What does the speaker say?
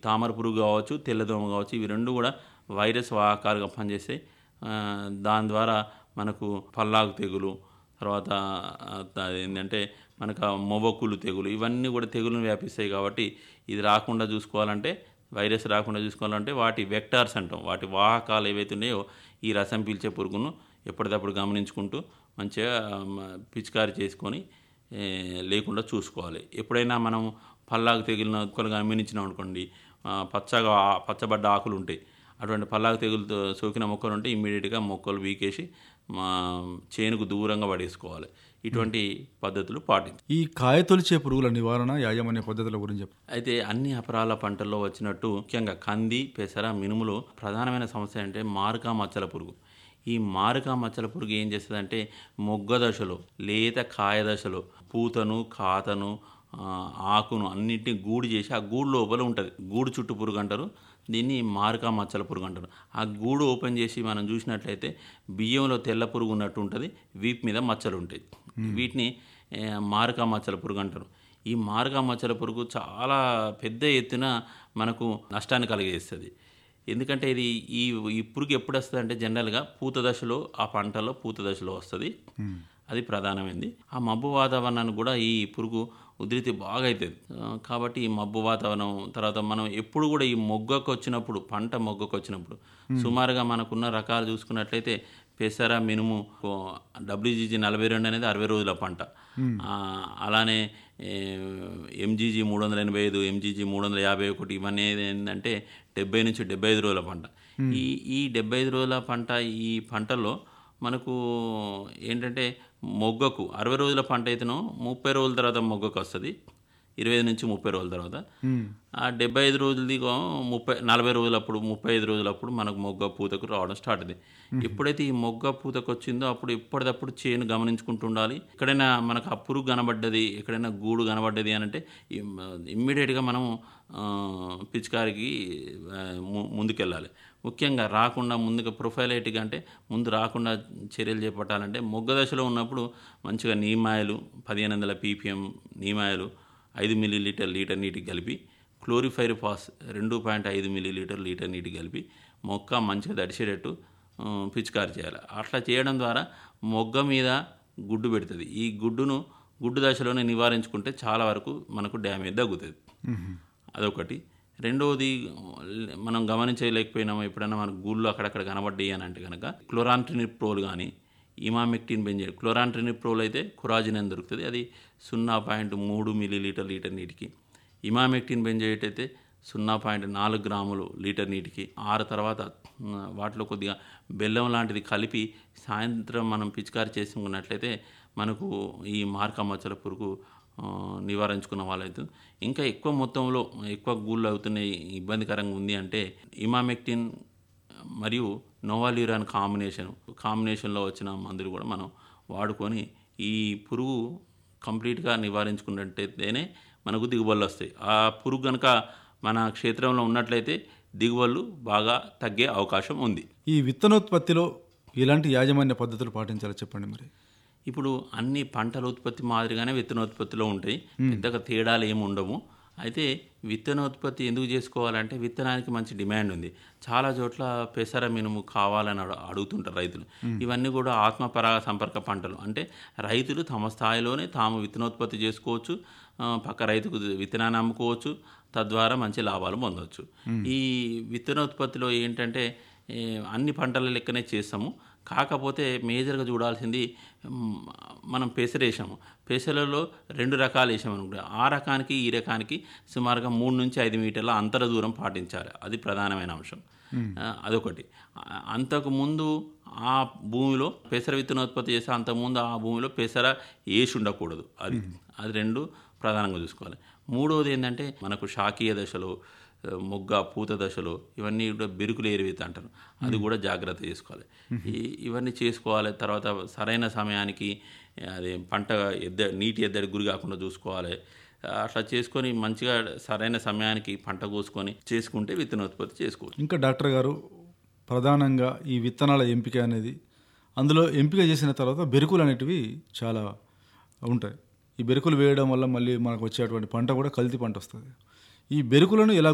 తామర పురుగు కావచ్చు తెల్లదోమ కావచ్చు ఇవి రెండు కూడా వైరస్ వాహకాలుగా పనిచేస్తాయి ఆ, దాని ద్వారా మనకు పల్లాకు తెగులు తర్వాత ఆ, ఏంటంటే మనకు ఆ మొవ్వకులు తెగులు ఇవన్నీ కూడా తెగులను వ్యాపిస్తాయి కాబట్టి ఇది రాకుండా చూసుకోవాలంటే వైరస్ రాకుండా చూసుకోవాలంటే వాటి వెక్టార్స్ అంటాం వాటి వాహకాలు ఏవైతే ఉన్నాయో ఈ రసం పీల్చే పురుగును ఎప్పటికప్పుడు గమనించుకుంటూ మంచిగా మ, పిచికారి చేసుకొని ఏ, లేకుండా చూసుకోవాలి ఎప్పుడైనా మనం పల్లాకు తెగిలిన మొక్కలు గమనించినాం అనుకోండి ఆ, పచ్చగా ఆ- పచ్చబడ్డ ఆకులు ఉంటాయి అటువంటి పల్లాకు తెగులుతో సోకిన మొక్కలు ఉంటే ఇమ్మీడియట్గా మొక్కలు వీకేసి మా చేనుకు దూరంగా పడేసుకోవాలి ఇటువంటి పద్ధతులు పాటించాలి ఈ కాయ తొలిచే పురుగుల నివారణ యాజమాన్య పద్ధతుల గురించి చెప్పండి అయితే అన్ని అపరాల పంటల్లో వచ్చినట్టు ముఖ్యంగా కంది పెసర మినుములో ప్రధానమైన సమస్య అంటే మారుకా మచ్చల పురుగు ఈ మారుకా మచ్చల పురుగు ఏం చేస్తుందంటే మొగ్గ దశలో లేత కాయ దశలో పూతను కాతను ఆ, ఆకును అన్నిటిని గూడు చేసి ఆ గూడు లోపల ఉంటుంది గూడు చుట్టూ పురుగు అంటారు దీన్ని మారుకా మచ్చల పురుగు అంటారు ఆ గూడు ఓపెన్ చేసి మనం చూసినట్లయితే బియ్యంలో తెల్ల పురుగు ఉన్నట్టు ఉంటుంది వీపు మీద మచ్చలు ఉంటాయి వీటిని ఏ, మారుకా మచ్చల పురుగు అంటారు ఈ మారుగా మచ్చల పురుగు చాలా పెద్ద ఎత్తున మనకు నష్టాన్ని కలిగజేస్తుంది ఎందుకంటే ఇది ఈ ఈ పురుగు ఎప్పుడు వస్తుంది అంటే జనరల్గా పూత దశలో ఆ పంటలో పూత దశలో వస్తుంది అది ప్రధానమైంది ఆ మబ్బు వాతావరణానికి కూడా ఈ పురుగు ఉధృతి బాగా అవుతుంది ఆ, కాబట్టి ఈ మబ్బు వాతావరణం తర్వాత మనం ఎప్పుడు కూడా ఈ మొగ్గకు వచ్చినప్పుడు పంట మొగ్గకు వచ్చినప్పుడు సుమారుగా మనకున్న రకాలు చూసుకున్నట్లయితే పెసర మినుము డబ్ల్యూజీజీ నలభై రెండు అనేది అరవై రోజుల పంట ఆ, అలానే ఎంజీజీ మూడు వందల ఎనభై ఐదు ఎంజీజీ మూడు వందల యాభై ఒకటి ఇవన్నీ ఏంటంటే డెబ్బై నుంచి డెబ్బై ఐదు రోజుల పంట ఈ ఈ డెబ్బై ఐదు రోజుల పంట ఈ పంటలో మనకు ఏంటంటే మొగ్గకు అరవై రోజుల పంట అయితేనో ముప్పై రోజుల తర్వాత మొగ్గకు వస్తుంది ఇరవై ఐదు నుంచి ముప్పై రోజుల తర్వాత ఆ డెబ్బై ఐదు రోజులది గో ముప్పై నలభై రోజులప్పుడు ముప్పై ఐదు రోజులప్పుడు మనకు మొగ్గ పూతకు రావడం స్టార్ట్ అయింది ఎప్పుడైతే ఈ మొగ్గ పూతకు వచ్చిందో అప్పుడు ఎప్పటికప్పుడు చేను గమనించుకుంటూ ఉండాలి ఎక్కడైనా మనకు ఆ పురుగు కనబడ్డది ఎక్కడైనా గూడు కనబడ్డది అని అంటే ఇమ్మీడియట్గా మనం ఆ, పిచికారికి ఆ, ము- ముందుకెళ్ళాలి ముఖ్యంగా రాకుండా ముందుగా ప్రొఫైలైటిక్ అంటే ముందు రాకుండా చర్యలు చేపట్టాలంటే మొగ్గ దశలో ఉన్నప్పుడు మంచిగా నీమాయలు పదిహేను వందల పీపీఎం నీమాయలు ఐదు మిల్లీ లీటర్ లీటర్ నీటికి కలిపి క్లోరిఫైర్ పాస్ రెండు పాయింట్ ఐదు మిల్లీ లీటర్ లీటర్ నీటికి కలిపి మొక్క మంచిగా తడిచేటట్టు ఆ, పిచికారి చేయాలి అట్లా చేయడం ద్వారా మొగ్గ మీద గుడ్డు పెడుతుంది ఈ గుడ్డును గుడ్డు దశలోనే నివారించుకుంటే చాలా వరకు మనకు డ్యామేజ్ తగ్గుతుంది అదొకటి రెండవది మనం గమనించలేకపోయినాము ఎప్పుడైనా మనకు గూళ్ళు అక్కడక్కడ కనబడ్డాయి అని అంటే కనుక క్లోరాంట్రినిప్రోల్ కానీ ఇమామెక్టిన్ బెంజైడ్ క్లోరాంట్రినిప్రోల్ అయితే కురాజిన్ అని దొరుకుతుంది అది సున్నా పాయింట్ మూడు మిల్లీ లీటర్ లీటర్ నీటికి ఇమామెక్టిన్ బెంజైట్ అయితే సున్నా పాయింట్ నాలుగు గ్రాములు లీటర్ నీటికి ఆరు తర్వాత ఉమ్, వాటిలో కొద్దిగా బెల్లం లాంటిది కలిపి సాయంత్రం మనం పిచికారి చేసుకున్నట్లయితే మనకు ఈ మార్క మచ్చల పురుగు ఆ, నివారించుకున్న వాళ్ళైతే ఇంకా ఎక్కువ మొత్తంలో ఎక్కువ గూళ్ళు అవుతున్నాయి ఇబ్బందికరంగా ఉంది అంటే ఇమామెక్టిన్ మరియు నోవాల్యూరాన్ కాంబినేషన్ కాంబినేషన్లో వచ్చిన మందులు కూడా మనం వాడుకొని ఈ పురుగు కంప్లీట్గా నివారించుకున్నట్టయితేనే మనకు దిగుబడులు వస్తాయి ఆ పురుగు కనుక మన క్షేత్రంలో ఉన్నట్లయితే దిగుబడులు బాగా తగ్గే అవకాశం ఉంది ఈ విత్తనోత్పత్తిలో ఎలాంటి యాజమాన్య పద్ధతులు పాటించాలో చెప్పండి మరి ఇప్పుడు అన్ని పంటల ఉత్పత్తి మాదిరిగానే విత్తనోత్పత్తిలో ఉంటాయి పెద్దగా తేడాలు ఏమి ఉండవు అయితే విత్తనోత్పత్తి ఎందుకు చేసుకోవాలంటే విత్తనానికి మంచి డిమాండ్ ఉంది చాలా చోట్ల పెసర మినుము కావాలని అడు- అడుగుతుంటారు రైతులు ఇవన్నీ కూడా ఆత్మపరాగ సంపర్క పంటలు అంటే రైతులు తమ స్థాయిలోనే తాము విత్తనోత్పత్తి చేసుకోవచ్చు ఆ, పక్క రైతుకు విత్తనాన్ని అమ్ముకోవచ్చు తద్వారా మంచి లాభాలు పొందవచ్చు ఈ విత్తనోత్పత్తిలో ఏంటంటే ఏ, అన్ని పంటల లెక్కనే చేస్తాము కాకపోతే మేజర్గా చూడాల్సింది మ్, మనం పెసరేసాము పెసలలో రెండు రకాలు వేసాము అనుకుంటే ఆ రకానికి ఈ రకానికి సుమారుగా మూడు నుంచి ఐదు మీటర్ల అంతర దూరం పాటించాలి అది ప్రధానమైన అంశం ఆ, అదొకటి ఆ, అంతకుముందు ఆ భూమిలో పెసర విత్తనోత్పత్తి చేస్తే అంతకుముందు ఆ భూమిలో పెసర వేసి ఉండకూడదు అది అది రెండు ప్రధానంగా చూసుకోవాలి మూడవది ఏంటంటే మనకు శాకీయ దశలో ఆ, మొగ్గ పూత దశలో ఇవన్నీ కూడా బెరుకులు ఏరివేత అంటారు అది కూడా జాగ్రత్త చేసుకోవాలి ఈ ఇవన్నీ చేసుకోవాలి తర్వాత సరైన సమయానికి అది పంట ఎద్ద నీటి ఎద్దడి గురి కాకుండా చూసుకోవాలి అట్లా చేసుకొని మంచిగా సరైన సమయానికి పంట కోసుకొని చేసుకుంటే విత్తనోత్పత్తి చేసుకోవచ్చు ఇంకా డాక్టర్ గారు ప్రధానంగా ఈ విత్తనాల ఎంపిక అనేది అందులో ఎంపిక చేసిన తర్వాత బెరుకులు అనేటివి చాలా ఉంటాయి ఈ బెరుకులు వేయడం వల్ల మళ్ళీ మనకు వచ్చేటువంటి పంట కూడా కల్తీ పంట వస్తుంది ఈ బెరుకులను ఎలా